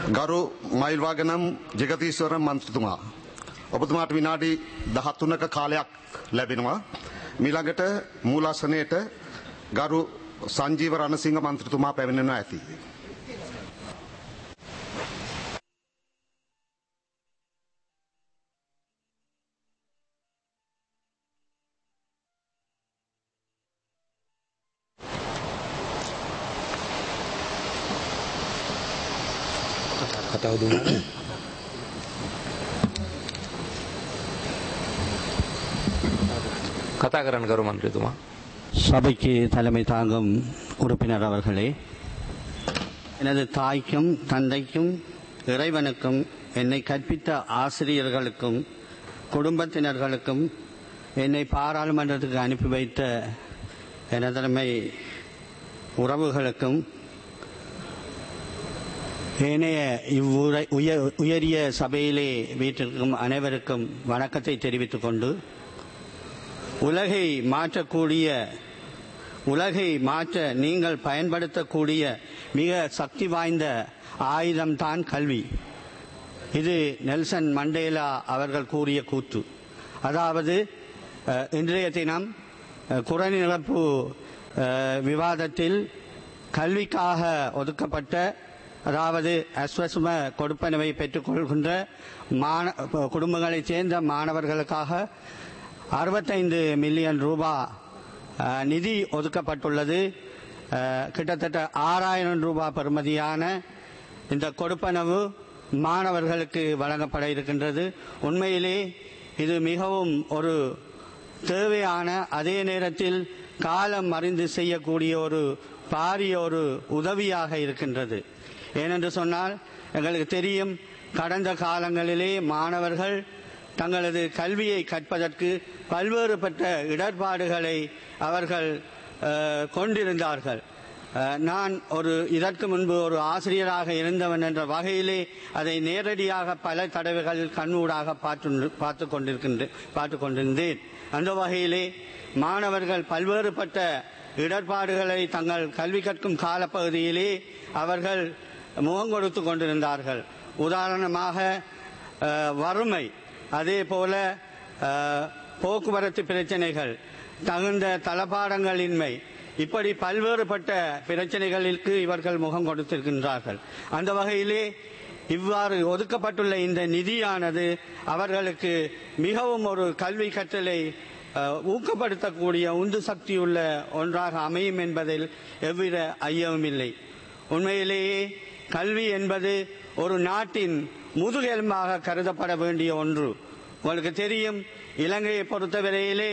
ගරු මයිල්වාගනම් ජගතීස්වර මන්ත්‍රතුමා. ඔබතුමාට විනාඩි දහත්තුනක කාලයක් ලැබෙනවා. මිළඟට මූලාසනයට ගරු සංජීව රණසිංහ මන්ත්‍රතුමා පැමිණෙනවා ඇති. කතාව දුන්නාද? කතා කරන්න කරු මන්ත්‍රීතුමා. சபைக்கு தலைமை தாங்கும் உறுப்பினர் அவர்களே எனது தாய்க்கும் தந்தைக்கும் இறைவனுக்கும் என்னை கற்பித்த ஆசிரியர்களுக்கும் குடும்பத்தினர்களுக்கும் என்னை பாராளுமன்றத்துக்கு அனுப்பி வைத்த எனதருமை உறவுகளுக்கும் ஏனைய இவ்வுரை உய- உயரிய சபையிலே வீட்டிற்கும் அனைவருக்கும் வணக்கத்தை தெரிவித்துக் கொண்டு உலகை மாற்றக்கூடிய உலகை மாற்ற நீங்கள் பயன்படுத்தக்கூடிய மிக சக்தி வாய்ந்த ஆயுதம்தான் கல்வி இது நெல்சன் மண்டேலா அவர்கள் கூறிய கூத்து அதாவது அஹ், இன்றைய தினம் அஹ், குறைநிரப்பு அஹ், விவாதத்தில் கல்விக்காக ஒதுக்கப்பட்ட அதாவது அஸ்வசும கொடுப்பனவை பெற்றுக்கொள்கின்ற மாண குடும்பங்களைச் சேர்ந்த மாணவர்களுக்காக அறுபத்தைந்து மில்லியன் ரூபாய் அஹ், நிதி ஒதுக்கப்பட்டுள்ளது அஹ், கிட்டத்தட்ட ஆறாயிரம் ரூபாய் பெறுமதியான இந்த கொடுப்பனவு மாணவர்களுக்கு வழங்கப்பட இருக்கின்றது உண்மையிலே இது மிகவும் ஒரு தேவையான அதே நேரத்தில் காலம் அறிந்து செய்யக்கூடிய ஒரு பாரிய ஒரு உதவியாக இருக்கின்றது ஏனென்று சொன்னால் எங்களுக்கு தெரியும் கடந்த காலங்களிலே மாணவர்கள் தங்களது கல்வியை கற்பதற்கு பல்வேறுபட்ட இடர்பாடுகளை அவர்கள் அஹ், கொண்டிருந்தார்கள் அஹ், நான் ஒரு இதற்கு முன்பு ஒரு ஆசிரியராக இருந்தவன் என்ற வகையிலே அதை நேரடியாக பல தடவைகள் கண்ணூடாக பார்த்து பார்த்து கொண்டிருக்கின்ற பார்த்து கொண்டிருந்தேன் அந்த வகையிலே மாணவர்கள் பல்வேறுபட்ட இடர்பாடுகளை தங்கள் கல்வி கற்கும் காலப்பகுதியிலே அவர்கள் முகம் கொடுத்து கொண்டிருந்தார்கள் உதாரணமாக அஹ், வறுமை அதே போல அஹ், போக்குவரத்து பிரச்சனைகள் தகுந்த தளபாடங்களின்மை இப்படி பல்வேறுபட்ட பிரச்சனைகளுக்கு இவர்கள் முகம் கொடுத்திருக்கின்றார்கள் அந்த வகையிலே இவ்வாறு ஒதுக்கப்பட்டுள்ள இந்த நிதியானது அவர்களுக்கு மிகவும் ஒரு கல்வி கற்றலை அஹ், ஊக்கப்படுத்தக்கூடிய உந்து சக்தியுள்ள ஒன்றாக அமையும் என்பதில் எவ்வித ஐயமும் இல்லை உண்மையிலேயே கல்வி என்பது ஒரு நாட்டின் முதுகெலும்பாக கருதப்பட வேண்டிய ஒன்று உங்களுக்கு தெரியும் இலங்கையை பொறுத்தவரையிலே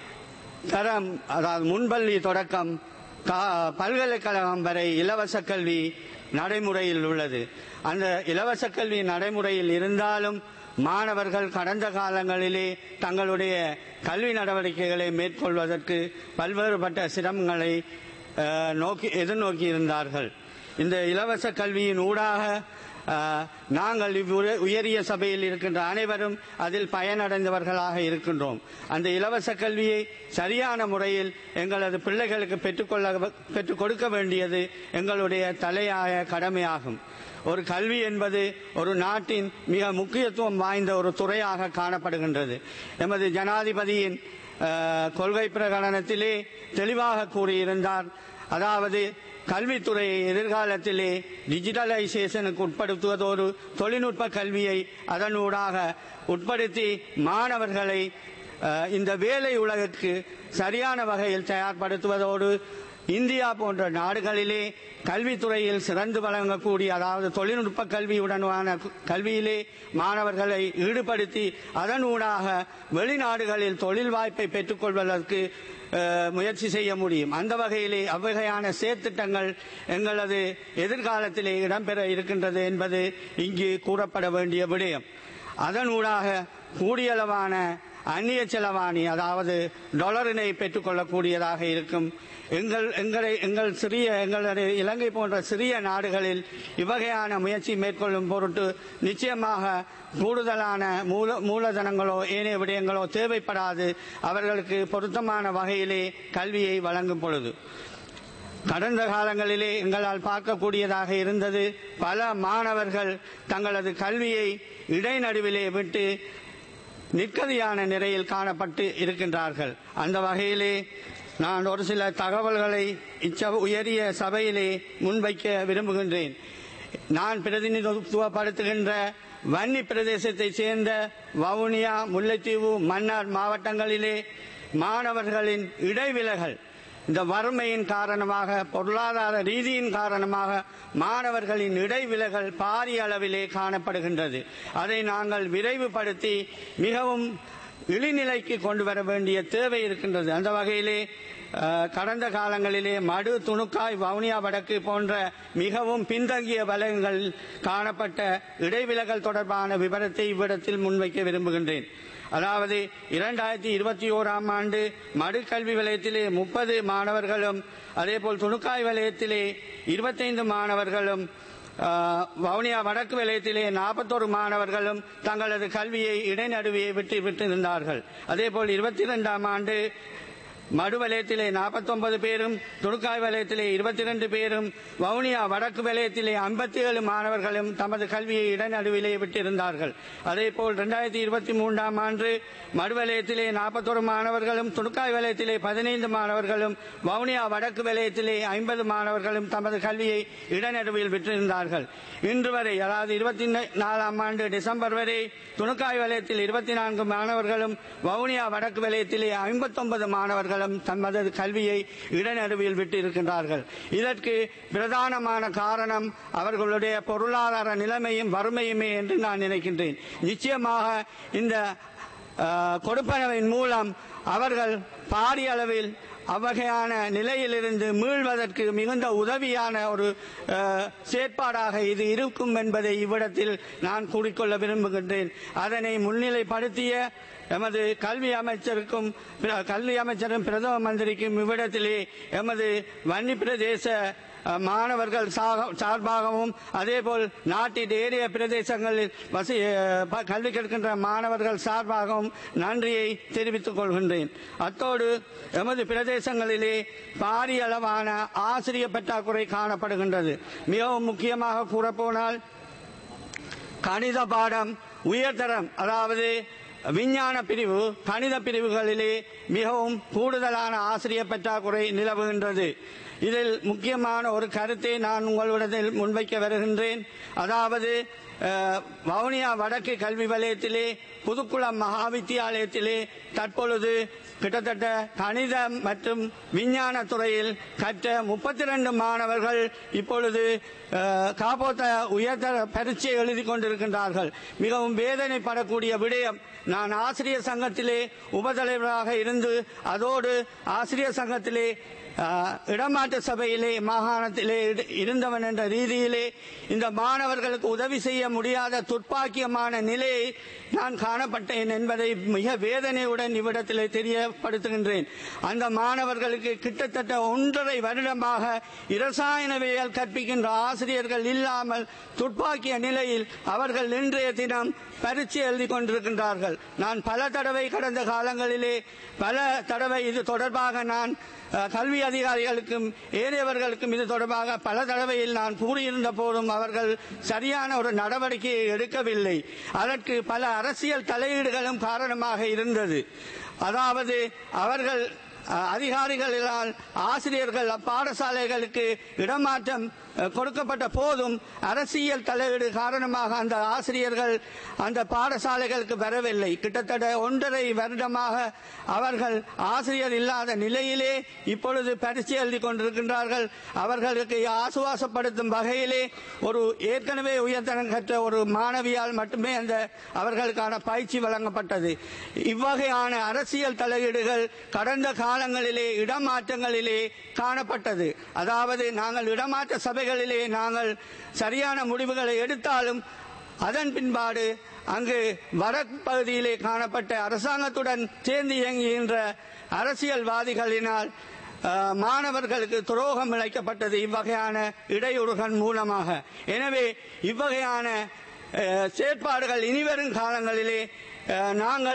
தரம் அதாவது முன்பள்ளி தொடக்கம் கா- பல்கலைக்கழகம் வரை இலவச கல்வி நடைமுறையில் உள்ளது அந்த இலவச கல்வி நடைமுறையில் இருந்தாலும் மாணவர்கள் கடந்த காலங்களிலே தங்களுடைய கல்வி நடவடிக்கைகளை மேற்கொள்வதற்கு பல்வேறுபட்ட சிரமங்களை அஹ், நோக்கி எதிர்நோக்கி இருந்தார்கள் இந்த இலவச கல்வியின் ஊடாக அஹ், நாங்கள் இவ்வுய- உயரிய சபையில் இருக்கின்ற அனைவரும் அதில் பயனடைந்தவர்களாக இருக்கின்றோம் அந்த இலவச கல்வியை சரியான முறையில் எங்களது பிள்ளைகளுக்கு பெற்றுக்கொள்ள பெற்றுக் கொடுக்க வேண்டியது எங்களுடைய தலையாய கடமையாகும் ஒரு கல்வி என்பது ஒரு நாட்டின் மிக முக்கியத்துவம் வாய்ந்த ஒரு துறையாக காணப்படுகின்றது எமது ஜனாதிபதியின் அஹ், கொள்கை பிரகடனத்திலே தெளிவாக கூறியிருந்தார் அதாவது கல்வித்துறையை எதிர்காலத்திலே டிஜிட்டலைசேஷனுக்கு உட்படுத்துவதோடு தொழில்நுட்ப கல்வியை அதனூடாக உட்படுத்தி மாணவர்களை அஹ், இந்த வேலை உலகிற்கு சரியான வகையில் தயார்படுத்துவதோடு இந்தியா போன்ற நாடுகளிலே கல்வித்துறையில் சிறந்து வழங்கக்கூடிய அதாவது தொழில்நுட்ப கல்வியுடனான கல்வியிலே மாணவர்களை ஈடுபடுத்தி அதனூடாக வெளிநாடுகளில் தொழில் வாய்ப்பை பெற்றுக்கொள்வதற்கு அஹ், முயற்சி செய்ய முடியும் அந்த வகையிலே அவ்வகையான செயற்திட்டங்கள் எங்களது எதிர்காலத்திலே இடம்பெற இருக்கின்றது என்பது இங்கு கூறப்பட வேண்டிய விடயம் அதனூடாக கூடியளவான அந்நிய செலவாணி அதாவது டாலரினை பெற்றுக்கொள்ளக்கூடியதாக இருக்கும் எங்கள் எங்களை எங்கள் சிறிய எங்களுடைய இலங்கை போன்ற சிறிய நாடுகளில் இவ்வகையான முயற்சி மேற்கொள்ளும் பொருட்டு நிச்சயமாக கூடுதலான மூல மூலதனங்களோ ஏனைய விடயங்களோ தேவைப்படாது அவர்களுக்கு பொருத்தமான வகையிலே கல்வியை வழங்கும் பொழுது கடந்த காலங்களிலே எங்களால் பார்க்கக்கூடியதாக இருந்தது பல மாணவர்கள் தங்களது கல்வியை இடைநடுவிலே விட்டு நிற்கதியான நிலையில் காணப்பட்டு இருக்கின்றார்கள் அந்த வகையிலே நான் ஒரு சில தகவல்களை இச்ச உயரிய சபையிலே முன்வைக்க விரும்புகின்றேன் நான் பிரதிநிதித்துவப்படுத்துகின்ற வன்னி பிரதேசத்தை சேர்ந்த வவுனியா முல்லைத்தீவு மன்னார் மாவட்டங்களிலே மாணவர்களின் இடைவிலகல் இந்த வறுமையின் காரணமாக பொருளாதார ரீதியின் காரணமாக மாணவர்களின் இடைவிலகல் பாரிய அளவிலே காணப்படுகின்றது அதை நாங்கள் விரைவுபடுத்தி மிகவும் இழிநிலைக்கு கொண்டு வர வேண்டிய தேவை இருக்கின்றது அந்த வகையிலே அஹ், கடந்த காலங்களிலே மடு துணுக்காய் வவுனியா வடக்கு போன்ற மிகவும் பின்தங்கிய வலயங்களில் காணப்பட்ட இடைவிலகல் தொடர்பான விவரத்தை இவ்விடத்தில் முன்வைக்க விரும்புகின்றேன் அதாவது இரண்டாயிரத்தி இருபத்தி ஓராம் ஆண்டு மடுக்கல்வி வலயத்திலே முப்பது மாணவர்களும் அதேபோல் துணுக்காய் வலயத்திலே இருபத்தைந்து மாணவர்களும் ஆஹ், வவுனியா வடக்கு வலயத்திலே நாற்பத்தோரு மாணவர்களும் தங்களது கல்வியை இடைநடுவியை விட்டு விட்டிருந்தார்கள் அதேபோல் இருபத்தி இரண்டாம் ஆண்டு மடு வலயத்திலே 49 பேரும் துணுக்காய் வலயத்திலே இருபத்தி ரெண்டு பேரும் வவுனியா வடக்கு வலயத்திலே 57 மாணவர்களும் தமது கல்வியை இடைநடுவிலே விட்டிருந்தார்கள் அதேபோல் இரண்டாயிரத்தி இருபத்தி மூன்றாம் ஆண்டு மடு வலயத்திலே 41 மாணவர்களும் துணுக்காய் வலயத்திலே பதினைந்து மாணவர்களும் வவுனியா வடக்கு வலயத்திலே ஐம்பது மாணவர்களும் தமது கல்வியை இடைநடுவில் விட்டிருந்தார்கள் இன்று வரை அதாவது இருபத்தி நாலாம் ஆண்டு டிசம்பர் வரை துணுக்காய் வலயத்தில் இருபத்தி நான்கு மாணவர்களும் வவுனியா வடக்கு வலயத்திலே ஐம்பத்தொன்பது மாணவர்களும் தமது கல்வியை இடைநடுவில் விட்டு இருக்கின்றார்கள் இதற்கு பிரதானமான காரணம் அவர்களுடைய பொருளாதார நிலைமையும் வறுமையுமே என்று நான் நினைக்கின்றேன் நிச்சயமாக இந்த அஹ், கொடுப்பனவின் மூலம் அவர்கள் பாரிய அளவில் அவ்வகையான நிலையிலிருந்து மீள்வதற்கு மிகுந்த உதவியான ஒரு அஹ், செயற்பாடாக இது இருக்கும் என்பதை இவ்விடத்தில் நான் கூறிக்கொள்ள விரும்புகின்றேன் அதனை முன்னிலைப்படுத்திய எமது கல்வி அமைச்சருக்கும் பிர- கல்வி அமைச்சரும் பிரதம மந்திரிக்கும் இவ்விடத்திலே எமது வன்னி பிரதேச அஹ், மாணவர்கள் சாக- சார்பாகவும் அதேபோல் நாட்டின் ஏரிய பிரதேசங்களில் வசி அஹ், ப- கல்வி கற்கின்ற மாணவர்கள் சார்பாகவும் நன்றியை தெரிவித்துக் கொள்கின்றேன் அத்தோடு எமது பிரதேசங்களிலே பாரிய அளவான ஆசிரியர் பற்றாக்குறை காணப்படுகின்றது மிகவும் முக்கியமாக கூறப்போனால் கணித பாடம் உயர்தரம் அதாவது விஞ்ஞான பிரிவு கணித பிரிவுகளிலே மிகவும் கூடுதலான ஆசிரியர் பற்றாக்குறை நிலவுகின்றது இதில் முக்கியமான ஒரு கருத்தை நான் உங்களிடத்தில் முன்வைக்க வருகின்றேன் அதாவது அஹ், வவுனியா வடக்கு கல்வி வலயத்திலே புதுக்குளம் மகாவித்தியாலயத்திலே தற்பொழுது கிட்டத்தட்ட கணிதம் மற்றும் விஞ்ஞான துறையில் கற்ற முப்பத்தி ரெண்டு மாணவர்கள் இப்பொழுது அஹ், காப்போத்த உயர்தர பரீட்சை எழுதி கொண்டிருக்கின்றார்கள் மிகவும் வேதனைப்படக்கூடிய விடயம் நான் ஆசிரியர் சங்கத்திலே உபதலைவராக இருந்து அதோடு ஆசிரியர் சங்கத்திலே அஹ், இடமாற்ற சபையிலே மாகாணத்திலே இரு- இருந்தவன் என்ற ரீதியிலே இந்த மாணவர்களுக்கு உதவி செய்ய முடியாத துர்ப்பாக்கியமான நிலையை நான் காணப்பட்டேன் என்பதை மிக வேதனையுடன் இவ்விடத்திலே தெரியப்படுத்துகின்றேன் அந்த மாணவர்களுக்கு கிட்டத்தட்ட ஒன்றரை வருடமாக இரசாயனவியல் கற்பிக்கின்ற ஆசிரியர்கள் இல்லாமல் துர்ப்பாக்கிய நிலையில் அவர்கள் இன்றைய தினம் பரீட்சை எழுதி கொண்டிருக்கின்றார்கள் நான் பல தடவை கடந்த காலங்களிலே பல தடவை இது தொடர்பாக நான் அஹ், கல்வி அதிகாரிகளுக்கும் ஏனையவர்களுக்கும் இது தொடர்பாக பல தடவையில் நான் கூறியிருந்த போதும் அவர்கள் சரியான ஒரு நடவடிக்கையை எடுக்கவில்லை அதற்கு பல அரசியல் தலையீடுகளும் காரணமாக இருந்தது அதாவது அவர்கள் அஹ், அதிகாரிகளால் ஆசிரியர்கள் பாடசாலைகளுக்கு இடமாற்றம் அஹ், கொடுக்கப்பட்ட போதும் அரசியல் தலையீடு காரணமாக அந்த ஆசிரியர்கள் அந்த பாடசாலைகளுக்கு வரவில்லை கிட்டத்தட்ட ஒன்றரை வருடமாக அவர்கள் ஆசிரியர் இல்லாத நிலையிலே இப்பொழுது பரிசு எழுதி கொண்டிருக்கின்றார்கள் அவர்களுக்கு ஆசுவாசப்படுத்தும் வகையிலே ஒரு ஏற்கனவே உயர்தரம் கற்ற ஒரு மாணவியால் மட்டுமே அந்த அவர்களுக்கான பயிற்சி வழங்கப்பட்டது இவ்வகையான அரசியல் தலையீடுகள் கடந்த காலங்களிலே இடமாற்றங்களிலே காணப்பட்டது அதாவது நாங்கள் இடமாற்ற சபைகளிலே நாங்கள் சரியான முடிவுகளை எடுத்தாலும் அதன் பின்பாடு அங்கு வடக்கு பகுதியிலே காணப்பட்ட அரசாங்கத்துடன் சேர்ந்து இயங்குகின்ற அரசியல்வாதிகளினால் அஹ், மாணவர்களுக்கு துரோகம் இழைக்கப்பட்டது இவ்வகையான இடையூறுகள் மூலமாக எனவே இவ்வகையான அஹ், செயற்பாடுகள் இனிவரும் காலங்களிலே அஹ், நாங்கள்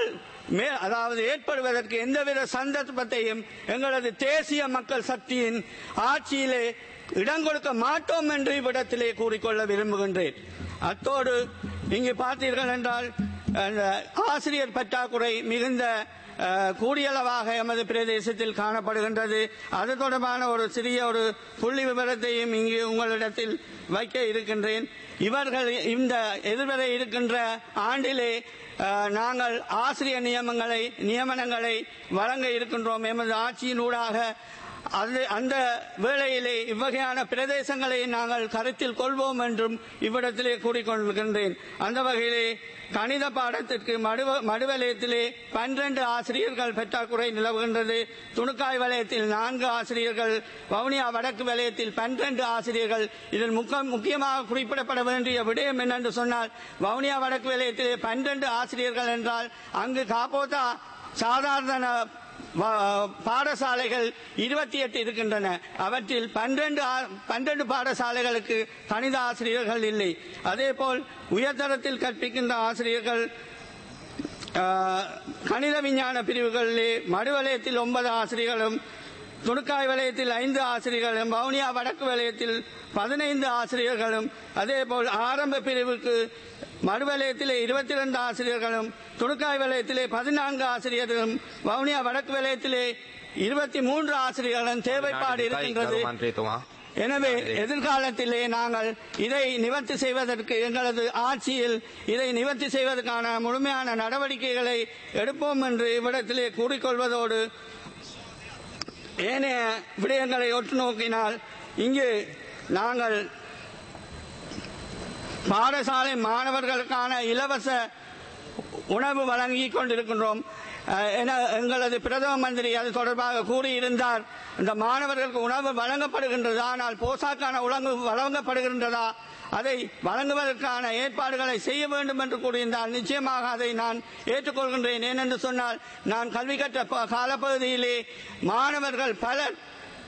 மே அதாவது ஏற்படுவதற்கு எந்தவித சந்தர்ப்பத்தையும் எங்களது தேசிய மக்கள் சக்தியின் ஆட்சியிலே இடம் கொடுக்க மாட்டோம் என்று இவ்விடத்திலே கூறிக்கொள்ள விரும்புகின்றேன் அத்தோடு இங்கு பார்த்தீர்கள் என்றால் அந்த ஆசிரியர் பற்றாக்குறை மிகுந்த அஹ், கூடியளவாக எமது பிரதேசத்தில் காணப்படுகின்றது அது தொடர்பான ஒரு சிறிய ஒரு புள்ளி விவரத்தையும் இங்கு உங்களிடத்தில் வைக்க இருக்கின்றேன் இவர்கள் இந்த எதிர்வரை இருக்கின்ற ஆண்டிலே அஹ், நாங்கள் ஆசிரியர் நியமங்களை நியமனங்களை வழங்க இருக்கின்றோம் எமது ஆட்சியினூடாக அது அந்த வேளையிலே இவ்வகையான பிரதேசங்களை நாங்கள் கருத்தில் கொள்வோம் என்றும் இவ்விடத்திலே கூறிக்கொண்டிருக்கின்றேன் அந்த வகையிலே கணித பாடத்திற்கு மடுவ மடுவலயத்திலே பன்னிரண்டு ஆசிரியர்கள் பற்றாக்குறை நிலவுகின்றது துணுக்காய் வலயத்தில் நான்கு ஆசிரியர்கள் வவுனியா வடக்கு வலயத்தில் பன்னிரண்டு ஆசிரியர்கள் இதில் முக்க முக்கியமாக குறிப்பிடப்பட வேண்டிய விடயம் என்னென்று சொன்னால் வவுனியா வடக்கு வலயத்திலே பன்னிரண்டு ஆசிரியர்கள் என்றால் அங்கு காப்போதா சாதாரண வ- பாடசாலைகள் இருபத்தி எட்டு இருக்கின்றன அவற்றில் பன்னிரண்டு பன்னிரண்டு பாடசாலைகளுக்கு கணித ஆசிரியர்கள் இல்லை அதேபோல் உயர்தரத்தில் கற்பிக்கின்ற ஆசிரியர்கள் ஆஹ், கணித விஞ்ஞான பிரிவுகளிலே மடுவலயத்தில் ஒன்பது ஆசிரியர்களும் துணுக்காய் வலயத்தில் ஐந்து ஆசிரியர்களும் வவுனியா வடக்கு வலயத்தில் பதினைந்து ஆசிரியர்களும் அதேபோல் ஆரம்ப பிரிவுக்கு மறுவலயத்திலே இருபத்தி இரண்டு ஆசிரியர்களும் துணுக்காய் வலயத்திலே பதினான்கு ஆசிரியர்களும் வவுனியா வடக்கு வலயத்திலே இருபத்தி மூன்று ஆசிரியர்களும் தேவைப்பாடு இருக்கின்றது ගරු මන්ත්‍රීතුමා எனவே எதிர்காலத்திலே நாங்கள் இதை நிவர்த்தி செய்வதற்கு எங்களது ஆட்சியில் இதை நிவர்த்தி செய்வதற்கான முழுமையான நடவடிக்கைகளை எடுப்போம் என்று இவ்விடத்திலே கூறிக்கொள்வதோடு ஏனைய விடயங்களை ஒட்டு நோக்கினால் இங்கு நாங்கள் பாடசாலை மாணவர்களுக்கான இலவச உணவு வழங்கிக் கொண்டிருக்கின்றோம் அஹ், என எங்களது பிரதம மந்திரி அது தொடர்பாக கூறியிருந்தார் இந்த மாணவர்களுக்கு உணவு வழங்கப்படுகின்றது ஆனால் போசாக்கான உணவு வழங்கப்படுகின்றதா அதை வழங்குவதற்கான ஏற்பாடுகளை செய்ய வேண்டும் என்று கூறியிருந்தால் நிச்சயமாக அதை நான் ஏற்றுக்கொள்கின்றேன் ஏனென்று சொன்னால் நான் கல்வி கற்ற ப- காலப்பகுதியிலே மாணவர்கள் பலர்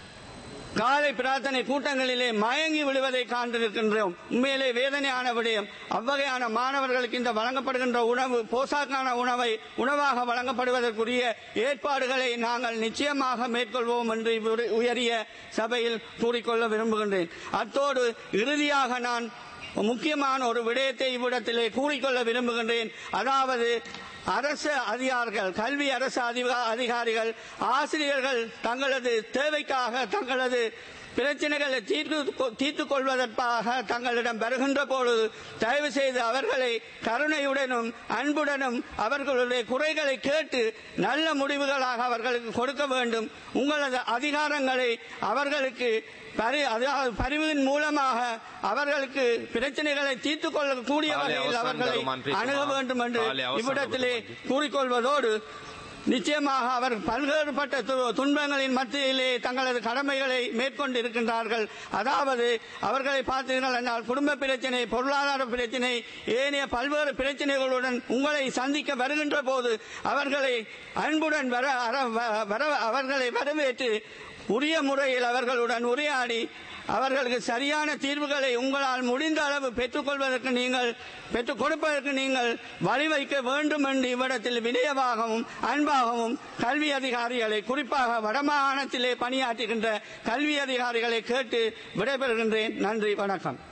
காலை பிரார்த்தனை கூட்டங்களிலே மயங்கி விழுவதை காண்டிருக்கின்றோம் உண்மையிலே வேதனையான விடயம் அவ்வகையான மாணவர்களுக்கு இந்த வழங்கப்படுகின்ற உணவு போசாக்கான உணவை உணவாக வழங்கப்படுவதற்குரிய ஏற்பாடுகளை நாங்கள் நிச்சயமாக மேற்கொள்வோம் என்று இவ்வுரு- உயரிய சபையில் கூறிக்கொள்ள விரும்புகின்றேன் அத்தோடு இறுதியாக நான் முக்கியமான ஒரு விடயத்தை இவ்விடத்திலே கூறிக்கொள்ள விரும்புகின்றேன் அதாவது அரசு அதிகாரிகள் கல்வி அரசு அதிகா- அதிகாரிகள் ஆசிரியர்கள் தங்களது தேவைக்காக தங்களது பிரச்சனைகளை தீர்த்து தீர்த்துக் கொள்வதற்காக தங்களிடம் வருகின்ற பொழுது தயவு செய்து அவர்களை கருணையுடனும் அன்புடனும் அவர்களுடைய குறைகளை கேட்டு நல்ல முடிவுகளாக அவர்களுக்கு கொடுக்க வேண்டும் உங்களது அதிகாரங்களை அவர்களுக்கு பரி அதாவது பரிவின் மூலமாக அவர்களுக்கு பிரச்சனைகளை தீர்த்துக் கொள்ளக்கூடிய காலை வகையில் அவசானம் அவர்களை தரும் மன்றி அணுக சும்மா. வேண்டும் என்று காலை அவசானம் இவ்விடத்திலே தரும் மன்றி. கூறிக்கொள்வதோடு நிச்சயமாக அவர் பல்வேறுபட்ட து- துன்பங்களின் மத்தியிலே தங்களது கடமைகளை மேற்கொண்டு இருக்கின்றார்கள் அதாவது அவர்களை பார்த்தீர்கள் என்றால் குடும்ப பிரச்சனை பொருளாதார பிரச்சனை ஏனைய பல்வேறு பிரச்சனைகளுடன் உங்களை சந்திக்க வருகின்ற போது அவர்களை அன்புடன் வர அர- வ- வர அவர்களை வரவேற்று உரிய முறையில் அவர்களுடன் உரையாடி அவர்களுக்கு சரியான தீர்வுகளை உங்களால் முடிந்த அளவு பெற்றுக்கொள்வதற்கு நீங்கள் பெற்றுக் கொடுப்பதற்கு நீங்கள் வழிவைக்க வேண்டும் என்று இவ்விடத்தில் வினயமாகவும் அன்பாகவும் கல்வி அதிகாரிகளை குறிப்பாக வடமாகாணத்திலே பணியாற்றுகின்ற கல்வி அதிகாரிகளை கேட்டு விடைபெறுகின்றேன் நன்றி வணக்கம்